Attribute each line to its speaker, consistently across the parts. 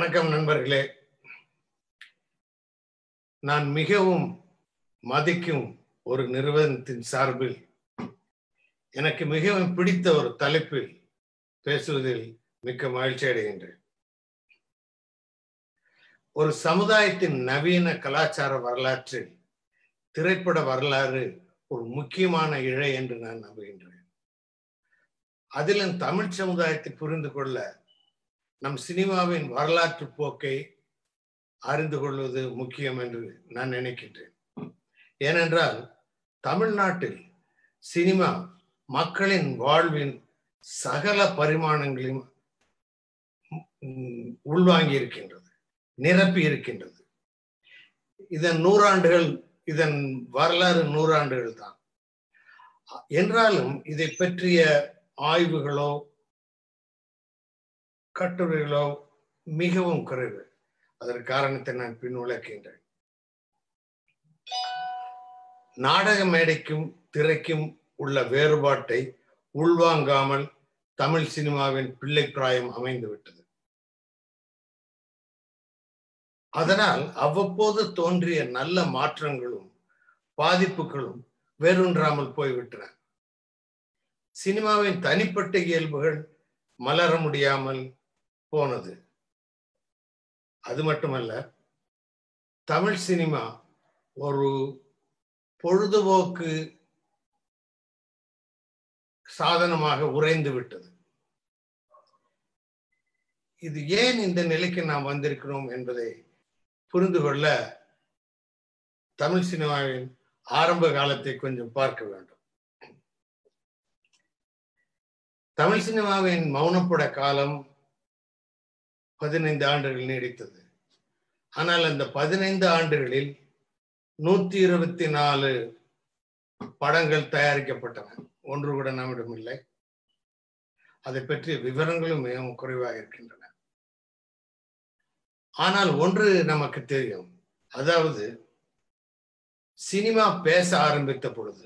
Speaker 1: வணக்கம் நண்பர்களே நான் மிகவும் மதிக்கும் ஒரு நிறுவனத்தின் சார்பில் எனக்கு மிகவும் பிடித்த ஒரு தலைப்பில் பேசுவதில் மிக்க மகிழ்ச்சி அடைகின்றேன் ஒரு சமுதாயத்தின் நவீன கலாச்சார வரலாற்றில் திரைப்பட வரலாறு ஒரு முக்கியமான இழை என்று நான் நம்புகின்றேன் அதிலும் தமிழ் சமுதாயத்தை புரிந்து கொள்ள நம் சினிமாவின் வரலாற்று போக்கை அறிந்து கொள்வது முக்கியம் என்று நான் நினைக்கின்றேன் ஏனென்றால் தமிழ்நாட்டில் சினிமா மக்களின் வாழ்வின் சகல பரிமாணங்களையும் உள்வாங்கி இருக்கின்றது நிரப்பி இருக்கின்றது இதன் நூறாண்டுகள் இதன் வரலாறு நூறாண்டுகள் தான் என்றாலும் இதை பற்றிய ஆய்வுகளோ கட்டுரைகளோ மிகவும் குறைவு அதற்கு காரணத்தை நான் பின் விளக்கின்றேன் நாடக மேடைக்கும் திரைக்கும் உள்ள வேறுபாட்டை உள்வாங்காமல் தமிழ் சினிமாவின் பிள்ளை பிராயம் அமைந்துவிட்டது அதனால் அவ்வப்போது தோன்றிய நல்ல மாற்றங்களும் பாதிப்புகளும் வேறொன்றாமல் போய்விட்டன சினிமாவின் தனிப்பட்ட இயல்புகள் மலர முடியாமல் போனது அது மட்டுமல்ல தமிழ் சினிமா ஒரு பொழுதுபோக்கு சாதனமாக உறைந்து விட்டது இது ஏன் இந்த நிலைக்கு நாம் வந்திருக்கிறோம் என்பதை புரிந்து கொள்ள தமிழ் சினிமாவின் ஆரம்ப காலத்தை கொஞ்சம் பார்க்க வேண்டும் தமிழ் சினிமாவின் மௌனப்பட காலம் பதினைந்து ஆண்டுகள் நீடித்தது ஆனால் அந்த பதினைந்து ஆண்டுகளில் நூத்தி இருபத்தி நாலு படங்கள் தயாரிக்கப்பட்டன ஒன்று கூட நம்மிடம் இல்லை அதை பற்றிய விவரங்களும் மிகவும் குறைவாக இருக்கின்றன ஆனால் ஒன்று நமக்கு தெரியும் அதாவது சினிமா பேச ஆரம்பித்த பொழுது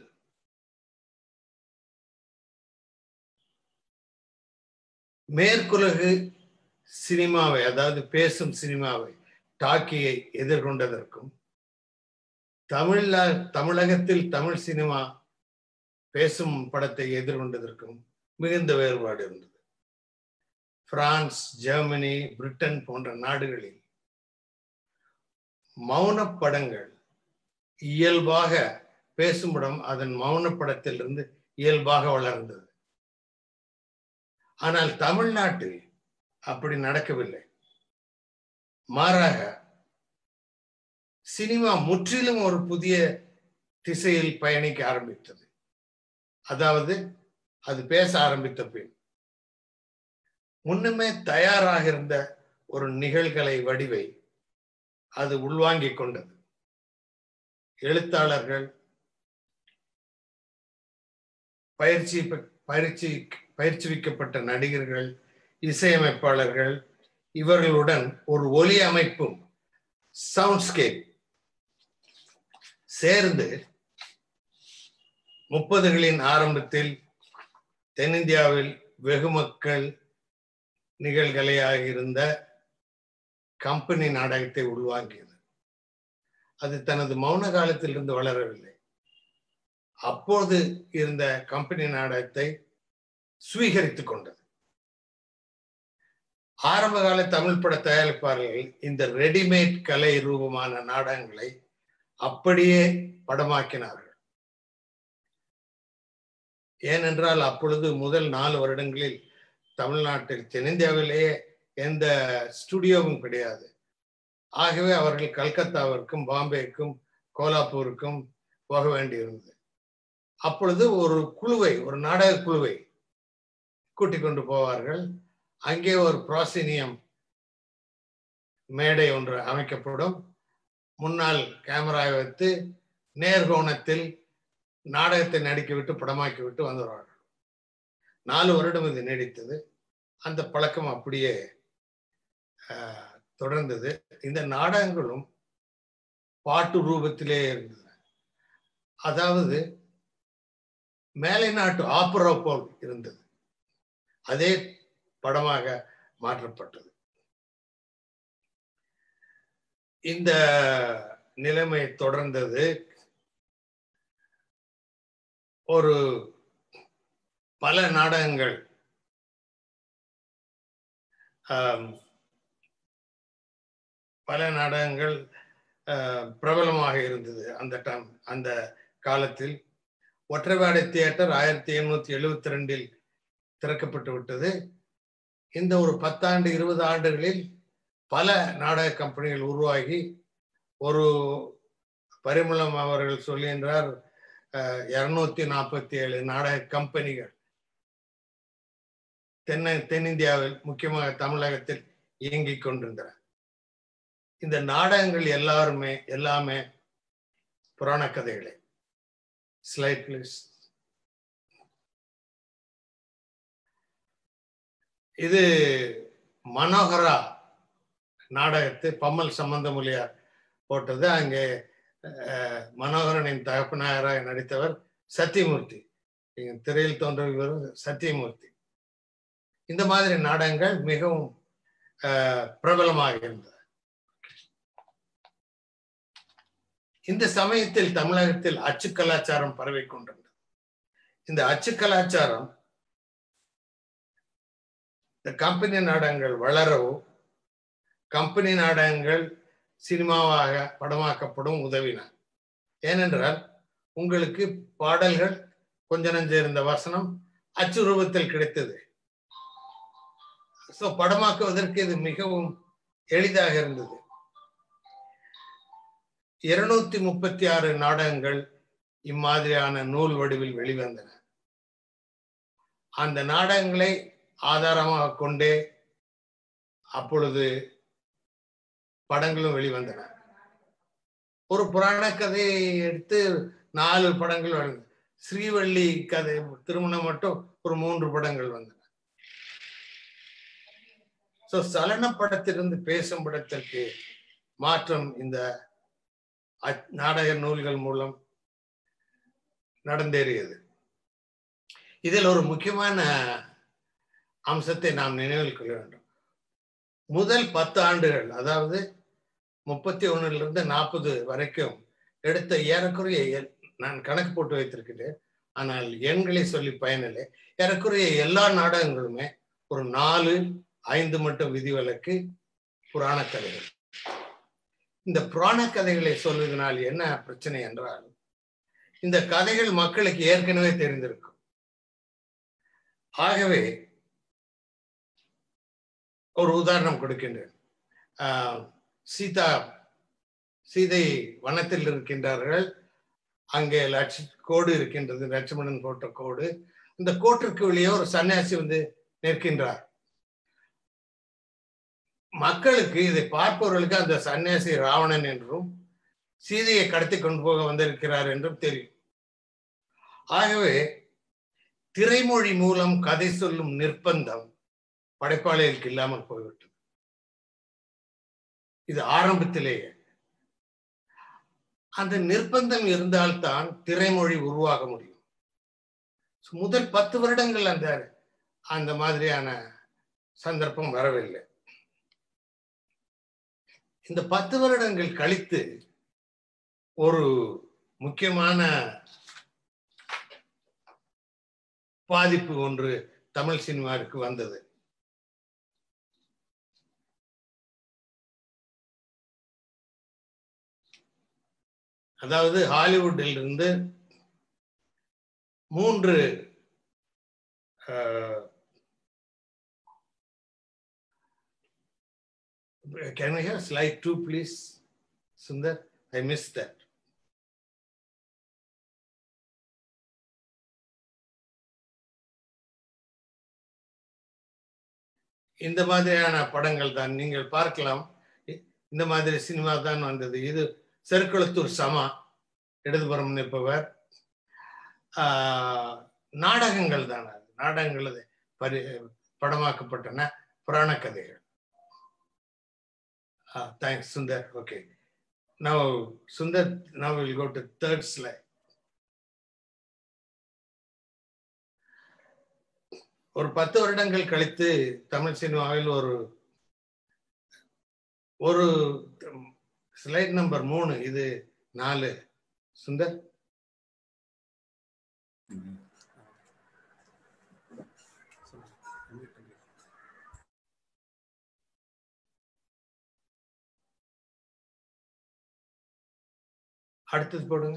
Speaker 1: மேற்குலகு சினிமாவை அதாவது பேசும் சினிமாவை டாக்கியை எதிர்கொண்டதற்கும் தமிழ்ல தமிழகத்தில் தமிழ் சினிமா பேசும் படத்தை எதிர்கொண்டதற்கும் மிகுந்த வேறுபாடு இருந்தது பிரான்ஸ் ஜெர்மனி பிரிட்டன் போன்ற நாடுகளில் மௌன படங்கள் இயல்பாக பேசும் படம் அதன் மௌன படத்திலிருந்து இயல்பாக வளர்ந்தது ஆனால் தமிழ்நாட்டில் அப்படி நடக்கவில்லை மாறாக சினிமா முற்றிலும் ஒரு புதிய திசையில் பயணிக்க ஆரம்பித்தது அதாவது அது பேச ஆரம்பித்த பின் முன்னுமே தயாராக இருந்த ஒரு நிகழ்கலை வடிவை அது உள்வாங்கிக் கொண்டது எழுத்தாளர்கள் பயிற்சி பயிற்சி பயிற்சிவிக்கப்பட்ட நடிகர்கள் இசையமைப்பாளர்கள் இவர்களுடன் ஒரு ஒலி அமைப்பும் சவுண்ட்ஸ்கேப் சேர்ந்து முப்பதுகளின் ஆரம்பத்தில் தென்னிந்தியாவில் வெகு மக்கள் நிகழ்கலையாக இருந்த கம்பெனி நாடகத்தை உள்வாங்கியது அது தனது மௌன காலத்திலிருந்து வளரவில்லை அப்போது இருந்த கம்பெனி நாடகத்தை சுவீகரித்துக் கொண்டது ஆரம்ப கால தமிழ் பட தயாரிப்பாளர்கள் இந்த ரெடிமேட் கலை ரூபமான நாடகங்களை அப்படியே படமாக்கினார்கள் ஏனென்றால் அப்பொழுது முதல் நாலு வருடங்களில் தமிழ்நாட்டில் தென்னிந்தியாவிலேயே எந்த ஸ்டுடியோவும் கிடையாது ஆகவே அவர்கள் கல்கத்தாவிற்கும் பாம்பேக்கும் கோலாப்பூருக்கும் போக வேண்டியிருந்தது அப்பொழுது ஒரு குழுவை ஒரு நாடக குழுவை கூட்டிக் கொண்டு போவார்கள் அங்கே ஒரு ப்ராசினியம் மேடை ஒன்று அமைக்கப்படும் முன்னால் கேமராவை வைத்து நேர்கோணத்தில் நாடகத்தை நடிக்க விட்டு படமாக்கி விட்டு வந்துடுவார்கள் நாலு வருடம் இது நீடித்தது அந்த பழக்கம் அப்படியே தொடர்ந்தது இந்த நாடகங்களும் பாட்டு ரூபத்திலே இருந்தது அதாவது மேலை நாட்டு ஆப்பரா போல் இருந்தது அதே படமாக மாற்றப்பட்டது இந்த நிலைமை தொடர்ந்தது ஒரு பல நாடகங்கள் ஆம், பல நாடகங்கள் ஆஹ், பிரபலமாக இருந்தது அந்த டைம் அந்த காலத்தில் ஒற்றைவாடை தியேட்டர் ஆயிரத்தி எண்ணூத்தி எழுபத்தி ரெண்டில் திறக்கப்பட்டு விட்டது இந்த ஒரு பத்தாண்டு இருபது ஆண்டுகளில் பல நாடக கம்பெனிகள் உருவாகி ஒரு பரிமளம் அவர்கள் சொல்லுகின்றார் இருநூத்தி நாற்பத்தி ஏழு நாடக கம்பெனிகள் தென்ன தென்னிந்தியாவில் முக்கியமாக தமிழகத்தில் இயங்கிக் கொண்டிருந்தன இந்த நாடகங்கள் எல்லாருமே எல்லாமே புராண கதைகளே ஸ்லைட் பிளீஸ் இது மனோகரா நாடகத்தை பம்மல் சம்பந்தமொழியார் போட்டது அங்கே அஹ், மனோகரனின் தகப்பனாராக நடித்தவர் சத்தியமூர்த்தி இங்க திரையில் தோன்றுவர் சத்தியமூர்த்தி இந்த மாதிரி நாடகங்கள் மிகவும் அஹ், பிரபலமாக இருந்தது இந்த சமயத்தில் தமிழகத்தில் அச்சு கலாச்சாரம் பரவி கொண்டிருந்தது இந்த அச்சு கலாச்சாரம் இந்த கம்பெனி நாடகங்கள் வளரவும் கம்பெனி நாடகங்கள் சினிமாவாக படமாக்கப்படும் உதவின ஏனென்றால் உங்களுக்கு பாடல்கள் கொஞ்ச நஞ்ச இருந்த வசனம் அச்சு ரூபத்தில் கிடைத்தது ஸோ படமாக்குவதற்கு இது மிகவும் எளிதாக இருந்தது இருநூத்தி முப்பத்தி ஆறு நாடகங்கள் இம்மாதிரியான நூல் வடிவில் வெளிவந்தன அந்த நாடகங்களை ஆதாரமாக கொண்டே அப்பொழுது படங்களும் வெளிவந்தன ஒரு புராண கதையை எடுத்து நாலு படங்கள் வந்தன ஸ்ரீவள்ளி கதை திருமணம் மட்டும் ஒரு மூன்று படங்கள் வந்தன ஸோ சலன படத்திலிருந்து பேசும் படத்திற்கு மாற்றம் இந்த அச்- நாடக நூல்கள் மூலம் நடந்தேறியது இதில் ஒரு முக்கியமான அம்சத்தை நாம் நினைவில் கொள்ள வேண்டும் முதல் பத்து ஆண்டுகள் அதாவது முப்பத்தி ஒண்ணுல இருந்து நாற்பது வரைக்கும் எடுத்த ஏறக்குறைய எல்- நான் கணக்கு போட்டு வைத்திருக்கிறேன் ஆனால் எண்களை சொல்லி பயனில்லை ஏறக்குறைய எல்லா நாடகங்களுமே ஒரு நாலு ஐந்து மட்டும் விதிவிலக்கு புராண கதைகள் இந்த புராண கதைகளை சொல்வதனால் என்ன பிரச்சனை என்றால் இந்த கதைகள் மக்களுக்கு ஏற்கனவே தெரிந்திருக்கும் ஆகவே ஒரு உதாரணம் கொடுக்கின்றேன் ஆஹ், சீதா சீதை வனத்தில் இருக்கின்றார்கள் அங்கே லட்ச கோடு இருக்கின்றது லட்சுமணன் போட்ட கோடு இந்த கோட்டிற்கு வெளியே ஒரு சன்னியாசி வந்து நிற்கின்றார் மக்களுக்கு இதை பார்ப்பவர்களுக்கு அந்த சன்னியாசி ராவணன் என்றும் சீதையை கடத்தி கொண்டு போக வந்திருக்கிறார் என்றும் தெரியும் ஆகவே திரைமொழி மூலம் கதை சொல்லும் நிர்பந்தம் படைப்பாளிகளுக்கு இல்லாமல் போய்விட்டது இது ஆரம்பத்திலேயே அந்த நிர்பந்தம் இருந்தால்தான் திரைமொழி உருவாக முடியும் முதல் பத்து வருடங்கள் அந்த அந்த மாதிரியான சந்தர்ப்பம் வரவில்லை இந்த பத்து வருடங்கள் கழித்து ஒரு முக்கியமான பாதிப்பு ஒன்று தமிழ் சினிமாவுக்கு வந்தது அதாவது ஹாலிவுட்டில் இருந்து மூன்று can we have slide two please Sundar I miss that இந்த மாதிரியான படங்கள் தான் நீங்கள் பார்க்கலாம் இ- இந்த மாதிரி சினிமா தான் வந்தது இது செருக்குளத்தூர் சமா இடதுபுறம் நிற்பவர் ஆஹ், நாடகங்கள் தான் அது நாடகங்கள் அது பரி படமாக்கப்பட்டன புராண கதைகள் thanks Sundar okay now Sundar now will go to third slide ஒரு பத்து வருடங்கள் கழித்து தமிழ் சினிமாவில் ஒரு ஒரு ஸ்லைட் நம்பர் மூணு இது நாலு சுந்தர் அடுத்தது போடுங்க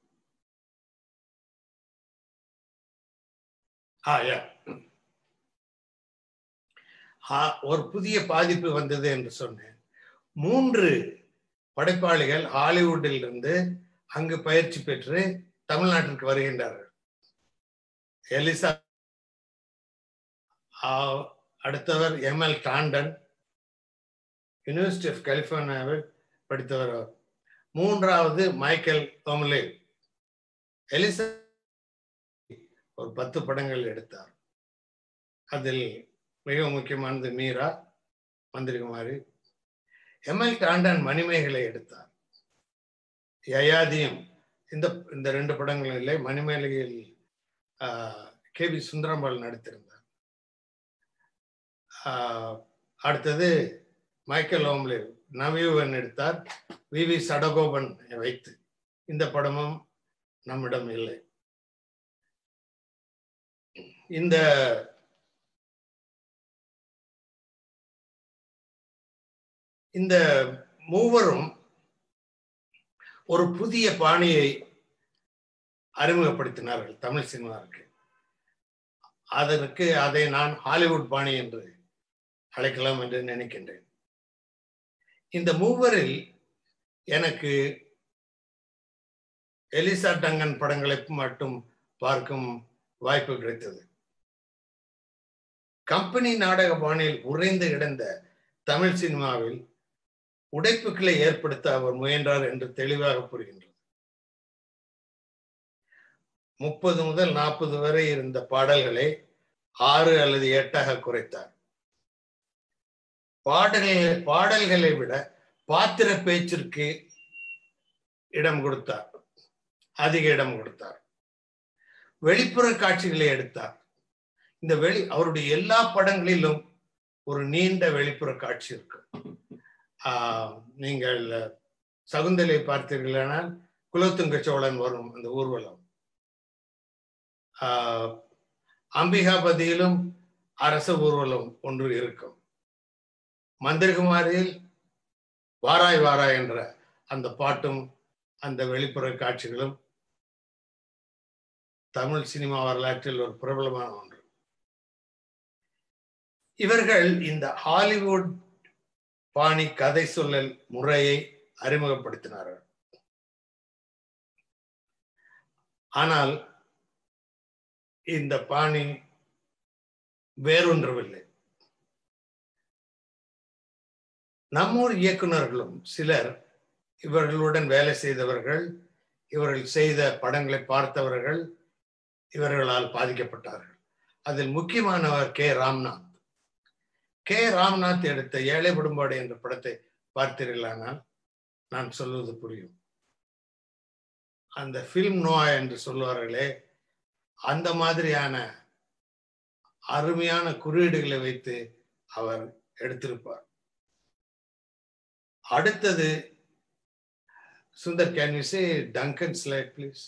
Speaker 1: ஆ யா ஆ, ஒரு புதிய பாதிப்பு வந்தது என்று சொன்னேன் மூன்று படைப்பாளிகள் ஹாலிவுட்டில் இருந்து அங்கு பயிற்சி பெற்று தமிழ்நாட்டிற்கு வருகின்றார்கள் எலிசா ஆ, அடுத்தவர் எம்எல் டாண்டன் யூனிவர்சிட்டி ஆஃப் கலிபோர்னியாவில் படித்தவர் அவர் மூன்றாவது மைக்கேல் தொம்லே எலிசா ஒரு பத்து படங்கள் எடுத்தார் அதில் மிக முக்கியமானது மீரா மந்திரிகுமாரி எம்எல் டாண்டன் மணிமேகலை எடுத்தார் யயாதியும் இந்த இந்த ரெண்டு படங்களும் இல்லை மணிமேகலையில் கே வி சுந்தரம்பாள் நடித்திருந்தார் ஆஹ், அடுத்தது மைக்கேல் ஓம்லே நவீவன் எடுத்தார் வி வி சடகோபன் வைத்து இந்த படமும் நம்மிடம் இல்லை இந்த இந்த மூவரும் ஒரு புதிய பாணியை அறிமுகப்படுத்தினார்கள் தமிழ் சினிமாவுக்கு அதற்கு அதை நான் ஹாலிவுட் பாணி என்று அழைக்கலாம் என்று நினைக்கின்றேன் இந்த மூவரில் எனக்கு எலிசா டங்கன் படங்களை மட்டும் பார்க்கும் வாய்ப்பு கிடைத்தது கம்பெனி நாடக பாணியில் உறைந்து கிடந்த தமிழ் சினிமாவில் உடைப்புகளை ஏற்படுத்த அவர் முயன்றார் என்று தெளிவாக புரிகின்றது முப்பது முதல் நாற்பது வரை இருந்த பாடல்களை ஆறு அல்லது எட்டாக குறைத்தார் பாடல்களை பாடல்களை விட பாத்திர பேச்சிற்கு இடம் கொடுத்தார் அதிக இடம் கொடுத்தார் வெளிப்புற காட்சிகளை எடுத்தார் இந்த வெளி அவருடைய எல்லா படங்களிலும் ஒரு நீண்ட வெளிப்புற காட்சி இருக்கு ஆஹ் நீங்கள் சகுந்தலை பார்த்தீர்களானால் குலோத்துங்க சோழன் வரும் அந்த ஊர்வலம் ஆஹ் அம்பிகாபதியிலும் அரச ஊர்வலம் ஒன்று இருக்கும் மந்திரகுமாரியில் வாராய் வாராய் என்ற அந்த பாட்டும் அந்த வெளிப்புற காட்சிகளும் தமிழ் சினிமா வரலாற்றில் ஒரு பிரபலமான ஒன்று இவர்கள் இந்த ஹாலிவுட் பாணி கதை சொல்லல் முறையை அறிமுகப்படுத்தினார்கள் ஆனால் இந்த பாணி வேறொன்றவில்லை நம்மூர் இயக்குனர்களும் சிலர் இவர்களுடன் வேலை செய்தவர்கள் இவர்கள் செய்த படங்களை பார்த்தவர்கள் இவர்களால் பாதிக்கப்பட்டார்கள் அதில் முக்கியமானவர் கே ராம்நாத் கே ராம்நாத் எடுத்த ஏழை குடும்பாடு என்ற படத்தை பார்த்தீர்களானால் நான் சொல்வது புரியும் அந்த ஃபில்ம் நோயா என்று சொல்லுவார்களே அந்த மாதிரியான அருமையான குறியீடுகளை வைத்து அவர் எடுத்திருப்பார் அடுத்தது Sundar can you say Dungan slide please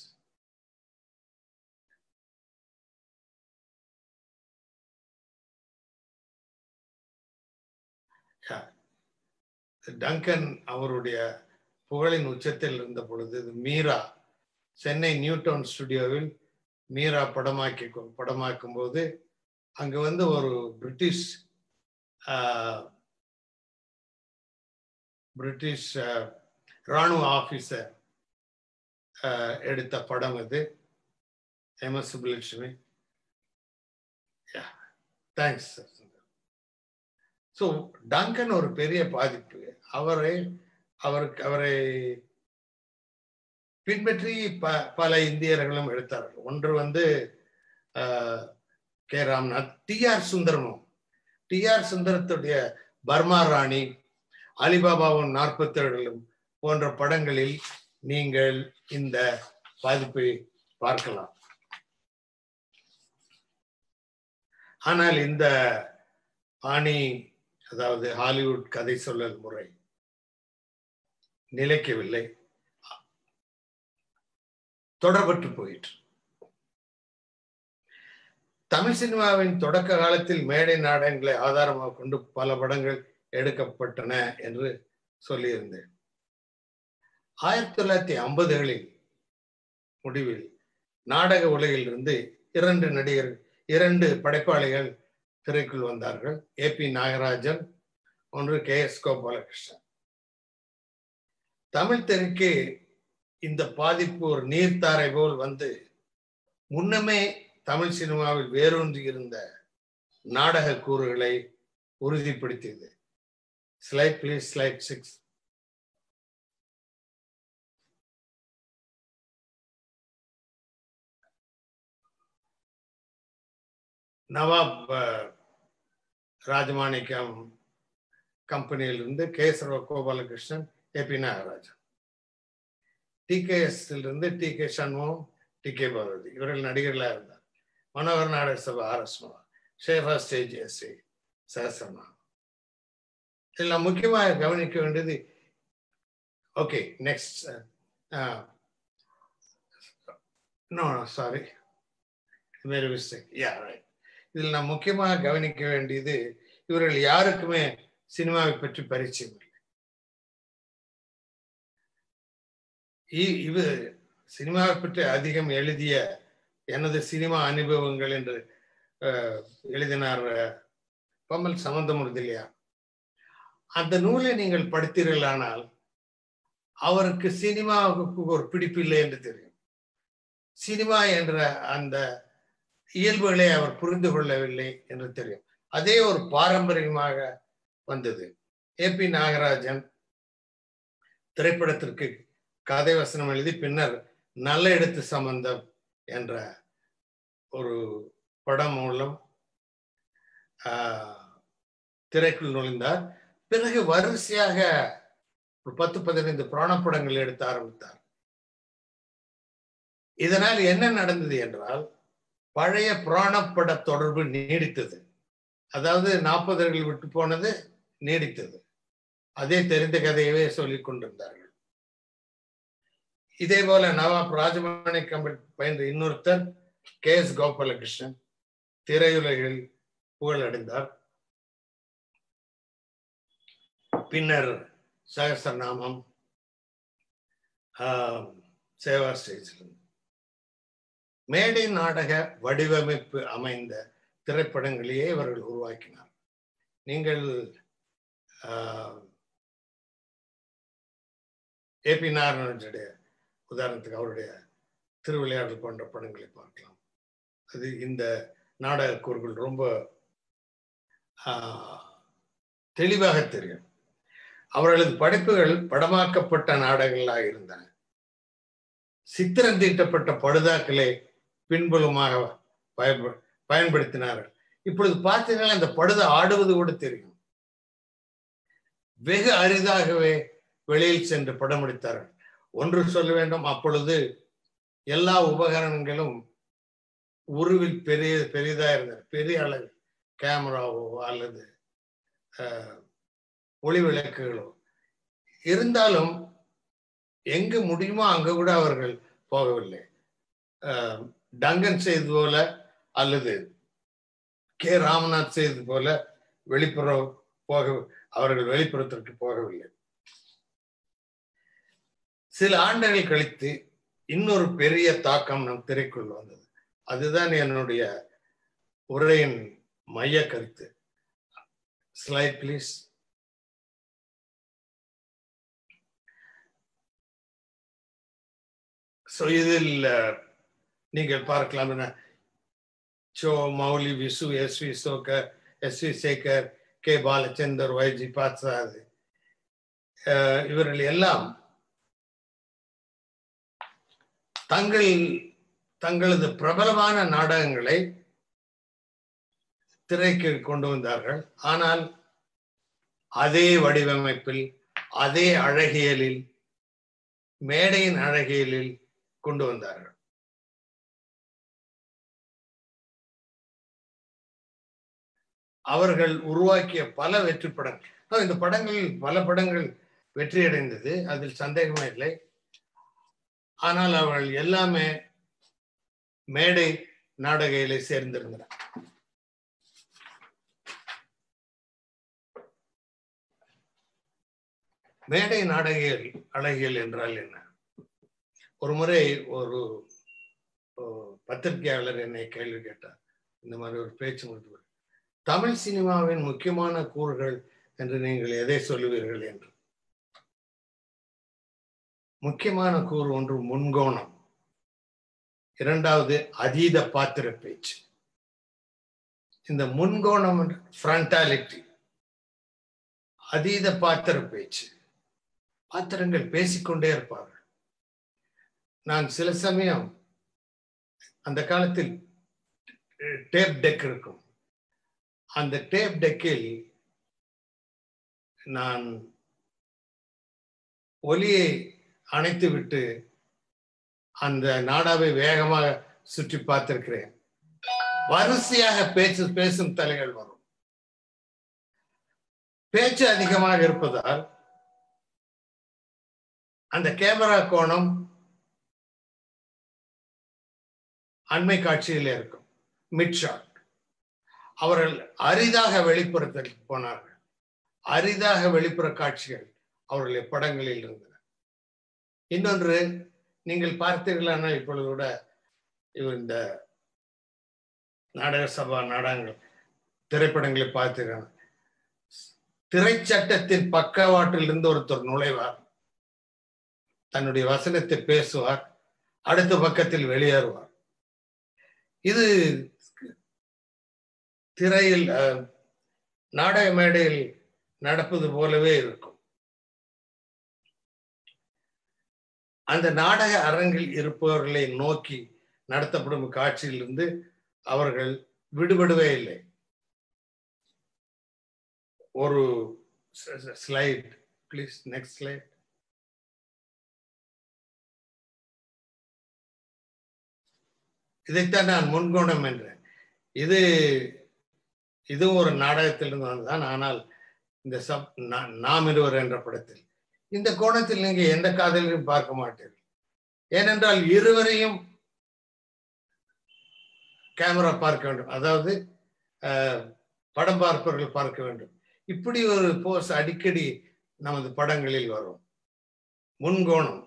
Speaker 1: Dungan அவருடைய புகழின் உச்சத்தில் இருந்த பொழுது மீரா சென்னை நியூடவுன் ஸ்டுடியோவில் மீரா படமாக்கி படமாக்கும் போது அங்கு வந்து ஒரு பிரிட்டிஷ் பிரிட்டிஷ் இராணுவ ஆபீசர் எடுத்த படம் அது M S Subbulakshmi thanks sir so Dungan ஒரு பெரிய பாதிப்பு அவரை அவருக்கு அவரை பின்பற்றி ப பல இந்தியர்களும் எடுத்தார்கள் ஒன்று வந்து கே ராம்நாத் டி ஆர் சுந்தரமும் டி ஆர் சுந்தரத்துடைய பர்மா ராணி அலிபாபாவும் நாற்பத்தேழும் போன்ற படங்களில் நீங்கள் இந்த பாதிப்பை பார்க்கலாம் ஆனால் இந்த பாணி அதாவது ஹாலிவுட் கதை சொல்லல் முறை நிலைக்கவில்லை தொடர்பற்று போயிற்று தமிழ் சினிமாவின் தொடக்க காலத்தில் மேடை நாடகங்களை ஆதாரமாக கொண்டு பல படங்கள் எடுக்கப்பட்டன என்று சொல்லியிருந்தேன் ஆயிரத்தி தொள்ளாயிரத்தி ஐம்பதுகளில் முடிவில் நாடக உலகில் இருந்து இரண்டு நடிகர் இரண்டு படைப்பாளிகள் திரைக்குள் வந்தார்கள் ஏ பி நாகராஜன் ஒன்று கே எஸ் கோபாலகிருஷ்ணன் தமிழ் திரைக்கு இந்த பாதிப்பு ஒரு நீர்த்தாரை போல் வந்து முன்னமே தமிழ் சினிமாவில் வேரூன்றி இருந்த நாடக கூறுகளை உறுதிப்படுத்தியது slide please slide six Nawab Rajamanickam கம்பெனியிலிருந்து Kesava Gopalakrishnan A P Nagarajan TKS இருந்து T K Shanmugam T K Bhagavathi இவர்கள் நடிகர்களாக இருந்தார் மனோகர் நாடக சபை ஆர் எஸ் ஷேஃபா ஸ்டேஜ் எஸ் சி சஹசரனா இதில் முக்கியமாக கவனிக்க வேண்டியது okay next no sorry very mistake yeah right இதில் நான் முக்கியமாக கவனிக்க வேண்டியது இவர்கள் யாருக்குமே சினிமாவை பற்றி பரிச்சயம் இல்லை இது சினிமாவை பற்றி அதிகம் எழுதிய எனது சினிமா அனுபவங்கள் என்று எழுதினார் பம்மல் சம்பந்தமுடிதில்லையா அந்த நூலை நீங்கள் படித்தீர்களானால் அவருக்கு சினிமாவுக்கு ஒரு பிடிப்பு இல்லை என்று தெரியும் சினிமா என்ற அந்த இயல்புகளை அவர் புரிந்து கொள்ளவில்லை என்று தெரியும் அதே ஒரு பாரம்பரியமாக வந்தது ஏ பி நாகராஜன் திரைப்படத்திற்கு கதை வசனம் எழுதி பின்னர் நல்ல இடத்து சம்பந்தம் என்ற ஒரு படம் மூலம் திரைக்குள் நுழைந்தார் பிறகு வரிசையாக ஒரு பத்து பதினைந்து புராணப்படங்கள் எடுத்து ஆரம்பித்தார் இதனால் என்ன நடந்தது என்றால் பழைய புராணப்பட தொடர்பு நீடித்தது அதாவது நாற்பதுகள் விட்டு போனது நீடித்தது அதே தெரிந்த கதையவே சொல்லிக் கொண்டிருந்தார்கள் இதே போல நவாப் ராஜமாணிக்கம் பயின்ற இன்னொருத்தர் கே எஸ் கோபாலகிருஷ்ணன் திரையுலகில் புகழடைந்தார் பின்னர் சகசரநாமம் சேவா ஸ்டேஜில் மேடை நாடக வடிவமைப்பு அமைந்த திரைப்படங்களையே இவர்கள் உருவாக்கினார் நீங்கள் ஏ பி நாராயணனுடைய உதாரணத்துக்கு அவருடைய திருவிளையாடல் போன்ற படங்களை பார்க்கலாம் அது இந்த நாடக கூறுகள் ரொம்ப தெளிவாக தெரியும் அவர்களது படைப்புகள் படமாக்கப்பட்ட நாடகங்களாக இருந்தன சித்திரம் தீட்டப்பட்ட படுதாக்களை பின்புலமாக பயன்படுத்தினார்கள் இப்பொழுது பார்த்தீங்கன்னா இந்த படுதை ஆடுவது கூட தெரியும் வெகு அரிதாகவே வெளியில் சென்று படம் எடுத்தார்கள் ஒன்று சொல்ல வேண்டும் அப்பொழுது எல்லா உபகரணங்களும் உருவில் பெரிய பெரிதா இருந்தது பெரிய அளவு கேமராவோ அல்லது ஒளி விளக்குகளோ இருந்தாலும் எங்கு முடியுமோ அங்க கூட அவர்கள் போகவில்லை டங்கன் செய்தது போல அல்லது கே ராமநாத் செய்தது போல வெளிப்புறம் போக அவர்கள் வெளிப்புறத்திற்கு போகவில்லை சில ஆண்டுகள் கழித்து இன்னொரு பெரிய தாக்கம் நம் திரைக்குள் வந்தது அதுதான் என்னுடைய உரையின் மைய கருத்து ஸ்லைட் பிளீஸ் ஸோ இதில் நீங்கள் பார்க்கலாம் என்ன Cho Mouli Visu S V Sekhar S V Sekhar K Balachander Y G பாத்சாது இவர்கள் எல்லாம் தங்கள் தங்களது பிரபலமான நாடகங்களை திரைக்கு கொண்டு வந்தார்கள் ஆனால் அதே வடிவமைப்பில் அதே அழகியலில் மேடையின் அழகியலில் கொண்டு வந்தார்கள் அவர்கள் உருவாக்கிய பல வெற்றி படங்கள் இந்த படங்களில் பல படங்கள் வெற்றியடைந்தது அதில் சந்தேகமே இல்லை ஆனால் அவர்கள் எல்லாமே மேடை நாடகையிலே சேர்ந்திருந்தனர் மேடை நாடகியல் அழகியல் என்றால் என்ன ஒரு முறை ஒரு பத்திரிகையாளர் என்னை கேள்வி கேட்டார் இந்த மாதிரி ஒரு பேச்சு முடித்து தமிழ் சினிமாவின் முக்கியமான கூறுகள் என்று நீங்கள் எதை சொல்லுவீர்கள் என்று முக்கியமான கூறு ஒன்று முன்கோணம் இரண்டாவது அதீத பாத்திர பேச்சு இந்த முன்கோணம் ஃப்ரண்டாலிட்டி அதீத பாத்திர பேச்சு பாத்திரங்கள் பேசிக்கொண்டே இருப்பார்கள் நான் சில சமயம் அந்த காலத்தில் டேப் டெக் இருக்கும் அந்த டேப் டெக்கில் நான் ஒலியை அணைத்து விட்டு அந்த நாடாவை வேகமாக சுற்றி பார்த்திருக்கிறேன் வரிசையாக பேச்சு பேசும் தலைகள் வரும் பேச்சு அதிகமாக இருப்பதால் அந்த கேமரா கோணம் அண்மை காட்சியில் இருக்கும் மிட் ஷாட் அவர்கள் அரிதாக வெளிப்புறத்திற்கு போனார்கள் அரிதாக வெளிப்புற காட்சிகள் அவர்களுடைய படங்களில் இருந்தன இன்னொன்று நீங்கள் பார்த்தீர்களானால் இப்பொழுது கூட இந்த நாடக சபா நாடகங்கள் திரைப்படங்களை பார்த்தீர்கள் திரைச்சட்டத்தின் பக்கவாட்டில் இருந்து ஒருத்தர் நுழைவார் தன்னுடைய வசனத்தை பேசுவார் அடுத்த பக்கத்தில் வெளியேறுவார் இது திரையில் நாடக மேடையில் நடப்பது போலவே இருக்கும் அந்த நாடக அரங்கில் இருப்பவர்களை நோக்கி நடத்தப்படும் காட்சியிலிருந்து அவர்கள் விடுபடவே இல்லை ஒரு ஸ்லைட் ப்ளீஸ் நெக்ஸ்ட் ஸ்லைட் இதைத்தான் நான் முன்கோணம் என்றேன் இது இதுவும் ஒரு நாடகத்திலிருந்து வந்ததான் ஆனால் இந்த சப் நாம் இருவர் என்ற படத்தில் இந்த கோணத்தில் நீங்க எந்த காதலையும் பார்க்க மாட்டீர்கள் ஏனென்றால் இருவரையும் கேமரா பார்க்க வேண்டும் அதாவது படம் பார்ப்பவர்கள் பார்க்க வேண்டும் இப்படி ஒரு போஸ் அடிக்கடி நமது படங்களில் வரும் முன்கோணம்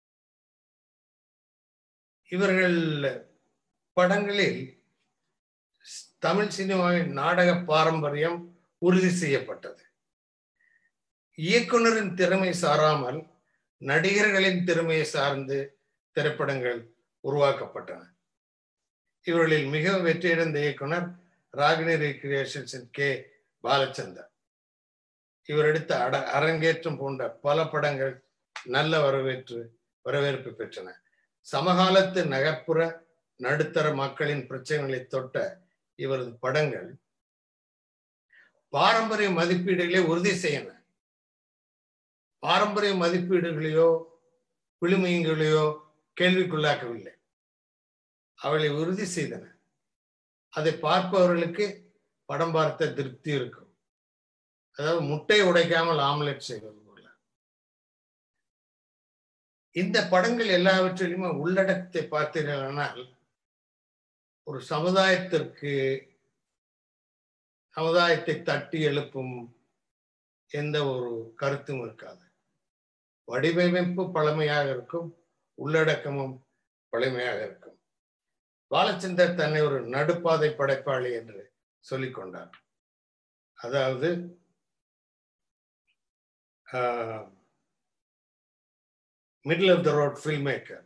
Speaker 1: இவர்கள் படங்களில் தமிழ் சினிமாவின் நாடக பாரம்பரியம் உறுதி செய்யப்பட்டது இயக்குனரின் திறமை சாராமல் நடிகர்களின் திறமையை சார்ந்து திரைப்படங்கள் உருவாக்கப்பட்டன இவர்களில் மிக வெற்றியடைந்த இயக்குனர் ராகினி கிரியேஷன்ஸின் கே பாலச்சந்தர் இவர் எடுத்த அட அரங்கேற்றம் போன்ற பல படங்கள் நல்ல வரவேற்று வரவேற்பு பெற்றன சமகாலத்து நகர்ப்புற நடுத்தர மக்களின் பிரச்சனைகளை தொட்ட இவரது படங்கள் பாரம்பரிய மதிப்பீடுகளை உறுதி செய்யன பாரம்பரிய மதிப்பீடுகளையோ விழுமையங்களையோ கேள்விக்குள்ளாக்கவில்லை அவளை உறுதி செய்தன அதை பார்ப்பவர்களுக்கு படம் பார்த்த திருப்தி இருக்கும் அதாவது முட்டை உடைக்காமல் ஆம்லெட் செய்வது போல இந்த படங்கள் எல்லாவற்றிலுமே உள்ளடக்கத்தை பார்த்தீர்களானால் ஒரு சமுதாயத்திற்கு சமுதாயத்தை தட்டி எழுப்பும் எந்த ஒரு கருத்தும் இருக்காது வடிவமைப்பு பழமையாக இருக்கும் உள்ளடக்கமும் பழமையாக இருக்கும் பாலச்சந்தர் தன்னை ஒரு நடுப்பாதை படைப்பாளி என்று சொல்லிக் கொண்டார் அதாவது middle of the road film maker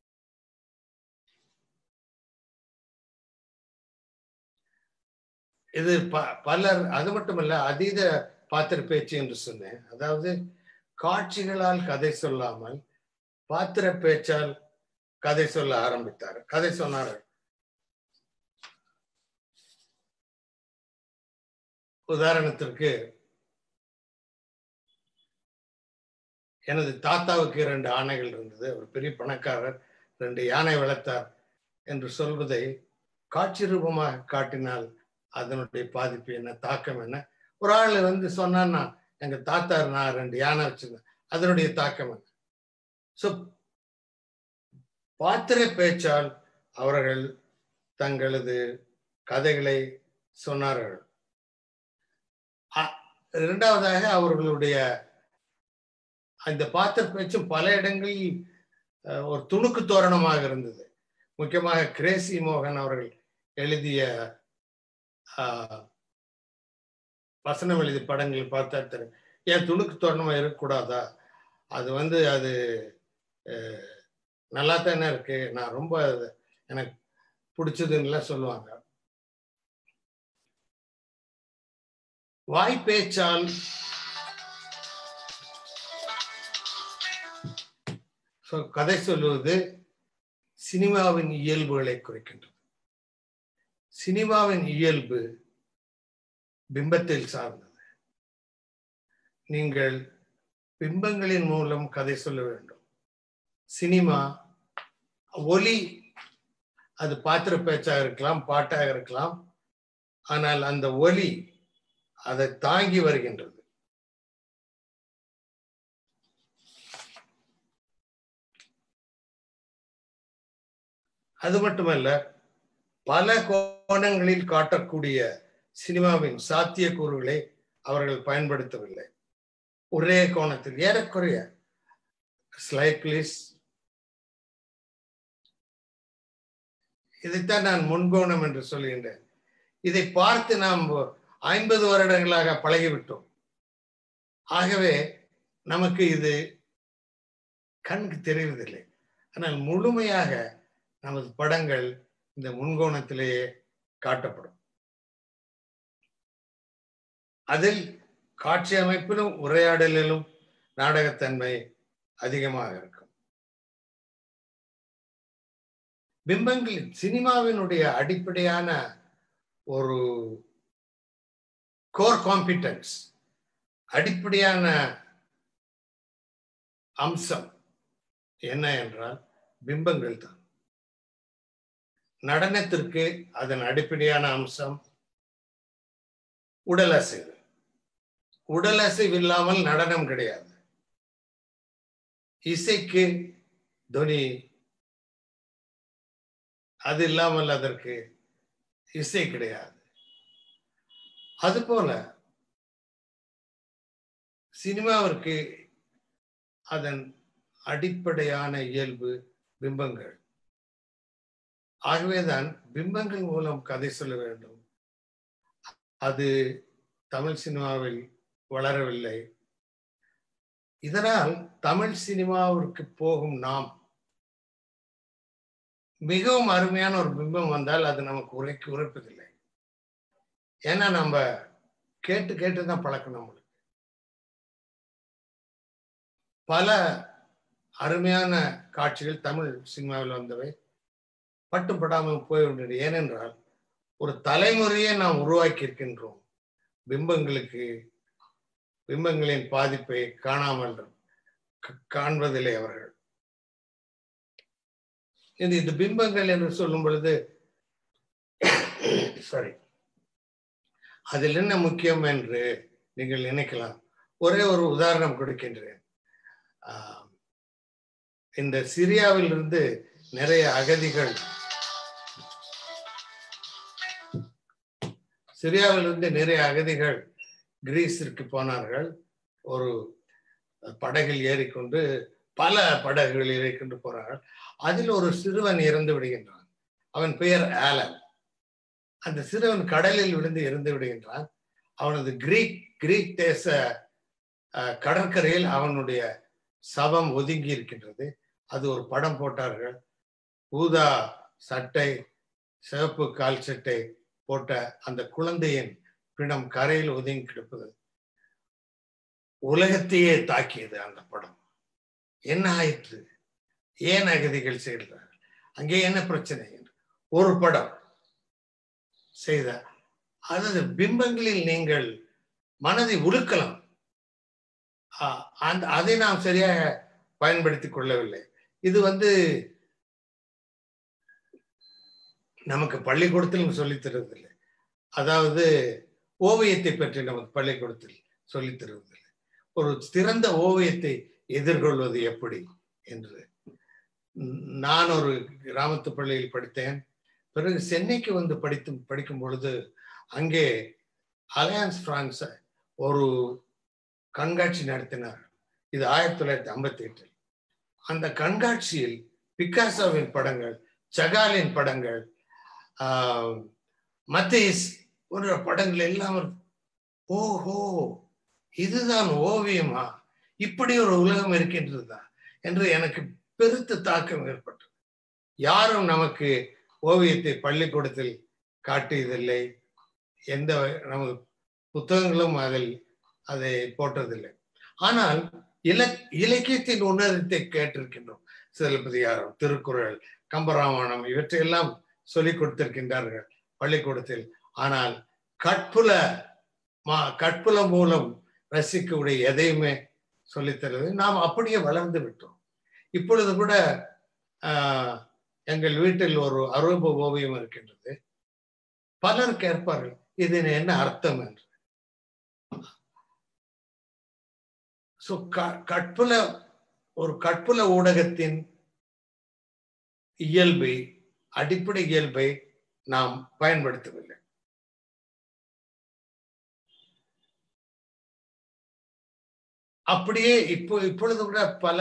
Speaker 1: இது ப பலர் அது மட்டுமல்ல அதீத பாத்திர பேச்சு என்று சொன்னேன் அதாவது காட்சிகளால் கதை சொல்லாமல் பாத்திர பேச்சால் கதை சொல்ல ஆரம்பித்தார் கதை சொன்னார் உதாரணத்திற்கு எனது தாத்தாவுக்கு இரண்டு ஆணைகள் இருந்தது ஒரு பெரிய பணக்காரர் ரெண்டு யானை வளர்த்தார் என்று சொல்வதை காட்சி ரூபமாக காட்டினால் அதனுடைய பாதிப்பு என்ன தாக்கம் என்ன ஒரு ஆள் வந்து சொன்னான்னா எங்க தாத்தா நான் ரெண்டு யானை வச்சிருந்தேன் அதனுடைய தாக்கம் என்ன ஸோ பாத்திர பேச்சால் அவர்கள் தங்களது கதைகளை சொன்னார்கள் இரண்டாவதாக அவர்களுடைய அந்த பாத்திர பேச்சும் பல இடங்களில் ஒரு துணுக்கு தோரணமாக இருந்தது முக்கியமாக கிரேசி மோகன் அவர்கள் எழுதிய வசனம் எழுதி படங்கள் பார்த்தா தெரியும் ஏன் துணுக்கு தோரணமா இருக்கக்கூடாதா அது வந்து அது நல்லா தானே இருக்கு நான் ரொம்ப எனக்கு பிடிச்சதுன்னுலாம் சொல்லுவாங்க வாய்ப்பேச்சால் கதை சொல்லுவது சினிமாவின் இயல்புகளை குறைக்கின்றது சினிமாவின் இயல்பு பிம்பத்தில் சார்ந்தது நீங்கள் பிம்பங்களின் மூலம் கதை சொல்ல வேண்டும் சினிமா ஒலி அது பாத்திர பேச்சாக இருக்கலாம் பாட்டாக இருக்கலாம் ஆனால் அந்த ஒலி அதை தாங்கி வருகின்றது அது மட்டுமல்ல பல கோணங்களில் காட்டக்கூடிய சினிமாவின் சாத்தியக்கூறுகளை அவர்கள் பயன்படுத்தவில்லை ஒரே கோணத்தில் ஏறக்குறைய ஸ்லைக்லிஸ் இதைத்தான் நான் முன்கோணம் என்று சொல்கின்றேன் இதை பார்த்து நாம் ஐம்பது வருடங்களாக பழகிவிட்டோம் ஆகவே நமக்கு இது கண்ணுக்கு தெரிவதில்லை ஆனால் முழுமையாக நமது படங்கள் இந்த முன்கோணத்திலேயே காட்டப்படும் அதில் காட்சி அமைப்பிலும் உரையாடலிலும் நாடகத்தன்மை அதிகமாக இருக்கும் பிம்பங்கள் சினிமாவினுடைய அடிப்படையான ஒரு கோர் காம்பிட்டன்ஸ் அடிப்படையான அம்சம் என்ன என்றால் பிம்பங்கள் தான் நடனத்திற்கு அதன் அடிப்படையான அம்சம் உடல் அசைவு உடல் அசைவு இல்லாமல் நடனம் கிடையாது இசைக்கு துனி அது இல்லாமல் அதற்கு இசை கிடையாது அதுபோல சினிமாவிற்கு அதன் அடிப்படையான இயல்பு பிம்பங்கள் ஆகவேதான் பிம்பங்கள் மூலம் கதை சொல்ல வேண்டும் அது தமிழ் சினிமாவில் வளரவில்லை இதனால் தமிழ் சினிமாவிற்கு போகும் நாம் மிகவும் அருமையான ஒரு பிம்பம் வந்தால் அது நமக்கு உரைக்கு உரைப்பதில்லை ஏன்னா நம்ம கேட்டு கேட்டு தான் பழக்கம் நம்மளுக்கு பல அருமையான காட்சிகள் தமிழ் சினிமாவில் வந்தவை பட்டுப்படாமல் போய்விட்டது ஏனென்றால் ஒரு தலைமுறையை நாம் உருவாக்கி இருக்கின்றோம் பிம்பங்களுக்கு பிம்பங்களின் பாதிப்பை காணாமல் காண்பதில்லை அவர்கள் இது இது பிம்பங்கள் என்று சொல்லும் பொழுது சாரி அதில் என்ன முக்கியம் என்று நீங்கள் நினைக்கலாம் ஒரே ஒரு உதாரணம் கொடுக்கின்றேன் இந்த சிரியாவில் இருந்து நிறைய அகதிகள் சிரியாவிலிருந்து நிறைய அகதிகள் கிரீஸிற்கு போனார்கள் ஒரு படகில் ஏறிக்கொண்டு பல படகுகளில் ஏறிக்கொண்டு போனார்கள் அதில் ஒரு சிறுவன் இறந்து விடுகின்றான் அவன் பெயர் ஆலன் அந்த சிறுவன் கடலில் விழுந்து இறந்து விடுகின்றான் அவனது கிரீக் கிரீக் தேச கடற்கரையில் அவனுடைய சபம் ஒதுங்கி இருக்கின்றது அது ஒரு படம் போட்டார்கள் ஊதா சட்டை சிவப்பு கால் சட்டை போட்ட அந்த குழந்தையின் பிணம் கரையில் ஒதுங்கி கிடப்பது உலகத்தையே தாக்கியது அந்த படம் என்ன ஆயிற்று ஏன் அகதிகள் செய்கிறார்கள் அங்கே என்ன பிரச்சனை ஒரு படம் செய்த அதாவது பிம்பங்களில் நீங்கள் மனதை உழுக்கலாம் அந்த அதை நாம் சரியாக பயன்படுத்திக் கொள்ளவில்லை இது வந்து நமக்கு பள்ளிக்கூடத்திலும் சொல்லித் தருவதில்லை அதாவது ஓவியத்தை பற்றி நமக்கு பள்ளிக்கூடத்தில் சொல்லித் தருவதில்லை ஒரு சிறந்த ஓவியத்தை எதிர்கொள்வது எப்படி என்று நான் ஒரு கிராமத்து பள்ளியில் படித்தேன் பிறகு சென்னைக்கு வந்து படித்து படிக்கும் பொழுது அங்கே அலையன்ஸ் பிரான்ஸ் ஒரு கண்காட்சி நடத்தினார் இது ஆயிரத்தி தொள்ளாயிரத்தி ஐம்பத்தி எட்டில் அந்த கண்காட்சியில் பிக்காசோவின் படங்கள் சகாலின் படங்கள் மத்தேஸ் போன்ற படங்கள் எல்லாம் ஓஹோ இதுதான் ஓவியமா இப்படி ஒரு உலகம் இருக்கின்றதா என்று எனக்கு பெருத்த தாக்கம் ஏற்பட்டது யாரும் நமக்கு ஓவியத்தை பள்ளிக்கூடத்தில் காட்டியதில்லை எந்த நமது புத்தகங்களும் அதில் அதை போட்டதில்லை ஆனால் இல இலக்கியத்தின் உணர்த்தை கேட்டிருக்கின்றோம் சிலப்பதிகாரம் திருக்குறள் கம்பராமாயணம் இவற்றையெல்லாம் சொல்லிக் கொடுத்திருக்கின்றார்கள் பள்ளிக்கூடத்தில் ஆனால் கற்புல மா கற்புல மூலம் ரசிக்கக்கூடிய எதையுமே சொல்லித்தருவது நாம் அப்படியே வளர்ந்து விட்டோம் இப்பொழுது கூட எங்கள் வீட்டில் ஒரு அரூப ஓவியம் இருக்கின்றது பலர் கேட்பார்கள் இது என்ன அர்த்தம் என்று ஸோ கற்புல ஒரு கற்புல ஊடகத்தின் இயல்பை அடிப்படை இயல்பை நாம் பயன்படுத்தவில்லை அப்படியே இப்போ இப்பொழுது கூட பல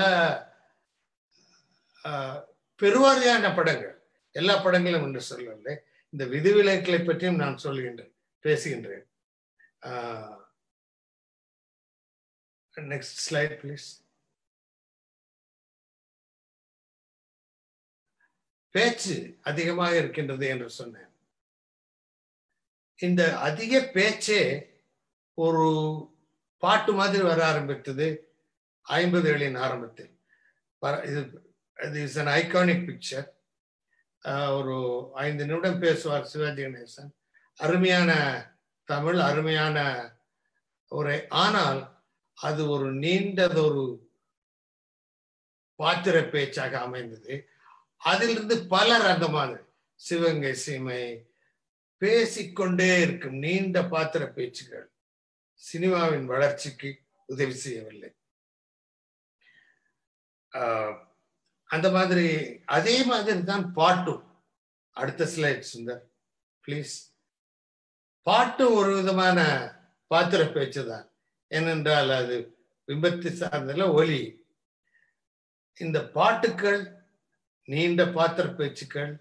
Speaker 1: பெருவாரியான படங்கள் எல்லா படங்களும் என்று சொல்லவில்லை இந்த விதிவிலக்குகளை பற்றியும் நான் சொல்கின்றேன் பேசுகின்றேன் நெக்ஸ்ட் ஸ்லைட் ப்ளீஸ் பேச்சு அதிகமாக இருக்கின்றது என்று சொன்னேன் இந்த அதிக பேச்சே ஒரு பாட்டு மாதிரி வர ஆரம்பித்தது ஐம்பதுகளின் ஆரம்பத்தில் இது இது இஸ் அன் ஐகானிக் பிக்சர் ஒரு ஐந்து நிமிடம் பேசுவார் சிவாஜி கணேசன் அருமையான தமிழ் அருமையான ஒரு ஆனால் அது ஒரு நீண்டதொரு பாத்திர பேச்சாக அமைந்தது அதிலிருந்து பலர் அந்த மாதிரி சிவகங்கை சீமை பேசிக்கொண்டே இருக்கும் நீண்ட பாத்திர பேச்சுகள் சினிமாவின் வளர்ச்சிக்கு உதவி செய்யவில்லை அந்த மாதிரி அதே மாதிரி தான் பாட்டும் அடுத்த ஸ்லைட் சுந்தர் ப்ளீஸ் பாட்டும் ஒரு விதமான பாத்திர பேச்சு தான் ஏனென்றால் அது விபத்து சார்ந்தல ஒலி இந்த பாட்டுக்கள் நீண்ட பாத்திர பேச்சுக்கள்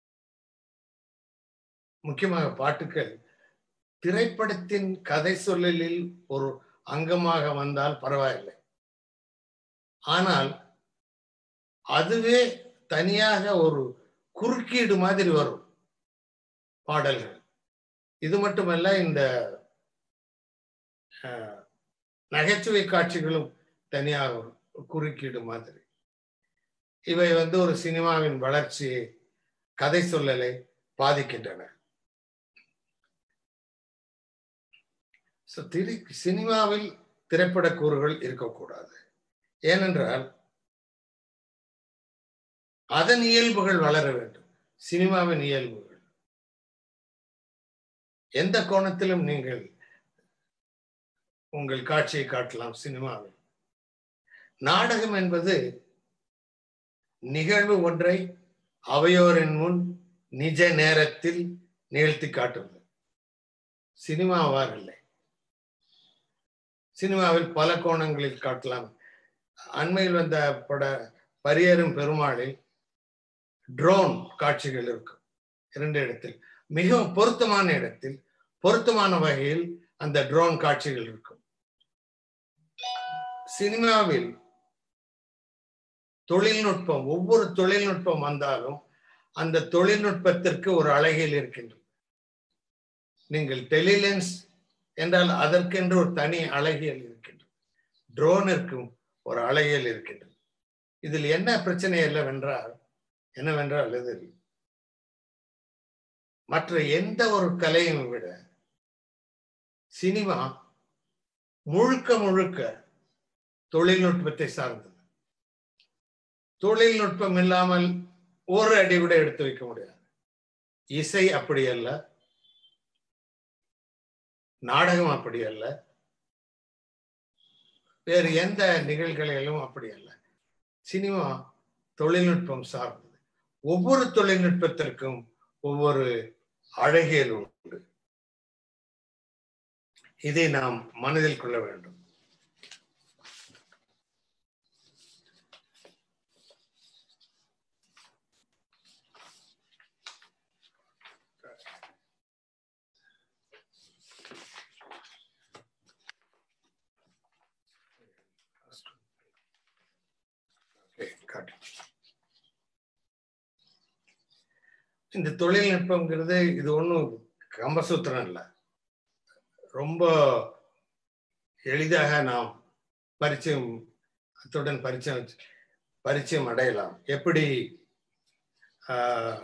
Speaker 1: முக்கியமாக பாட்டுக்கள் திரைப்படத்தின் கதை சொல்லலில் ஒரு அங்கமாக வந்தால் பரவாயில்லை ஆனால் அதுவே தனியாக ஒரு குறுக்கீடு மாதிரி வரும் பாடல்கள் இது மட்டுமல்ல இந்த நகைச்சுவை காட்சிகளும் தனியாக வரும் குறுக்கீடு மாதிரி இவை வந்து ஒரு சினிமாவின் வளர்ச்சியை கதை சொல்லலை பாதிக்கின்றன திரு சினிமாவில் திரைப்பட கூறுகள் இருக்கக்கூடாது ஏனென்றால் அதன் இயல்புகள் வளர வேண்டும் சினிமாவின் இயல்புகள் எந்த கோணத்திலும் நீங்கள் உங்கள் காட்சியை காட்டலாம் சினிமாவில் நாடகம் என்பது நிகழ்வு ஒன்றை அவையோரின் முன் நிஜ நேரத்தில் நிகழ்த்தி காட்டுவது சினிமா அவ்வாறு இல்லை சினிமாவில் பல கோணங்களில் காட்டலாம் அண்மையில் வந்த பட பரியரும் பெருமாளில் ட்ரோன் காட்சிகள் இருக்கும் இரண்டு இடத்தில் மிகவும் பொருத்தமான இடத்தில் பொருத்தமான வகையில் அந்த ட்ரோன் காட்சிகள் இருக்கும் சினிமாவில் தொழில்நுட்பம் ஒவ்வொரு தொழில்நுட்பம் வந்தாலும் அந்த தொழில்நுட்பத்திற்கு ஒரு அழகியல் இருக்கின்றது நீங்கள் டெலிலென்ஸ் என்றால் அதற்கென்று ஒரு தனி அழகியல் இருக்கின்றது ட்ரோனிற்கும் ஒரு அழகியல் இருக்கின்றது இதில் என்ன பிரச்சனை இல்லவென்றால் என்னவென்றால் இதில் மற்ற எந்த ஒரு கலையும் விட சினிமா முழுக்க முழுக்க தொழில்நுட்பத்தை சார்ந்தது தொழில்நுட்பம் இல்லாமல் ஒரு அடி கூட எடுத்து வைக்க முடியாது இசை அப்படி அல்ல நாடகம் அப்படி அல்ல வேறு எந்த நிகழ்களிலும் அப்படி அல்ல சினிமா தொழில்நுட்பம் சார்ந்தது ஒவ்வொரு தொழில்நுட்பத்திற்கும் ஒவ்வொரு அழகியல் உண்டு இதை நாம் மனதில் கொள்ள வேண்டும் Okay, காட்டு. இந்த தொழில்நுட்பங்கிறது இது ஒன்றும் கம்பசூத்திரம் இல்லை ரொம்ப எளிதாக நாம் பரிச்சயம் அத்துடன் பரிச்சயம் பரிச்சயம் அடையலாம் எப்படி ஆஹ்,